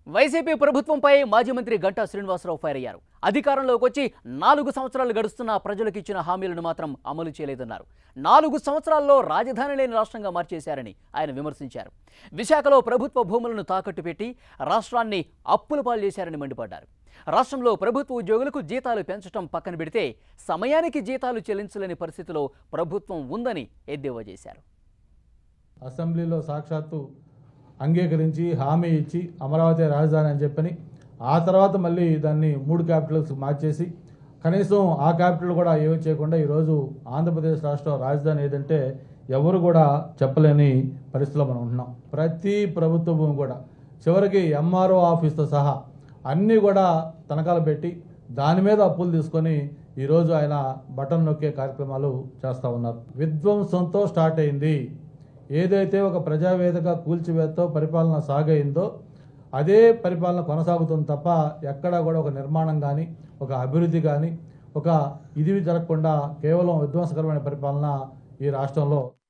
YCP ప్రభుత్వంపై మాజీ మంత్రి గంటా శ్రీనివాసరావు ఫైర్ అయ్యారు అధికారంలోకి వచ్చి నాలుగు సంవత్సరాలు గడుస్తున్న ప్రజలకు ఇచ్చిన హామీలను మాత్రం అమలు చేయలేదన్నారు నాలుగు సంవత్సరాల్లో రాజధాని లేని రాష్ట్రంగా మార్చేశారని ఆయన విమర్శించారు విశాఖలో ప్రభుత్వ భూములను తాకట్టు పెట్టి రాష్ట్రాన్ని అప్పుల పాలు చేశారని మండిపడ్డారు రాష్ట్రంలో ప్రభుత్వ ఉద్యోగులకు జీతాలు పెంచడం పక్కన పెడితే సమయానికి జీతాలు చెల్లించలేని పరిస్థితిలో ప్రభుత్వం ఉందని ఎద్దేవా చేశారు అసెంబ్లీలో సాక్షాత్తు అంగీకరించి హామీ ఇచ్చి అమరావతి రాజధాని అని చెప్పని ఆ తర్వాత మళ్ళీ దాన్ని మూడు క్యాపిటల్స్ మార్చేసి కనీసం ఆ క్యాపిటల్ కూడా ఏమీ చేయకుండా ఈరోజు ఆంధ్రప్రదేశ్ రాష్ట్రం రాజధాని ఏదంటే ఎవరు కూడా చెప్పలేని పరిస్థితిలో మనం ఉంటున్నాం ప్రతి ప్రభుత్వ భూమి కూడా చివరికి ఎంఆర్ఓ ఆఫీస్తో సహా అన్నీ కూడా తనఖాలు పెట్టి దాని మీద అప్పులు తీసుకొని ఈరోజు ఆయన బటన్ నొక్కే కార్యక్రమాలు చేస్తూ ఉన్నారు విధ్వంసంతో స్టార్ట్ అయింది ఏదైతే ఒక ప్రజావేదిక కూల్చివేతతో పరిపాలన సాగైందో అదే పరిపాలన కొనసాగుతుంది తప్ప ఎక్కడా కూడా ఒక నిర్మాణం కానీ ఒక అభివృద్ధి కానీ ఒక ఇది జరగకుండా కేవలం విధ్వంసకరమైన పరిపాలన ఈ రాష్ట్రంలో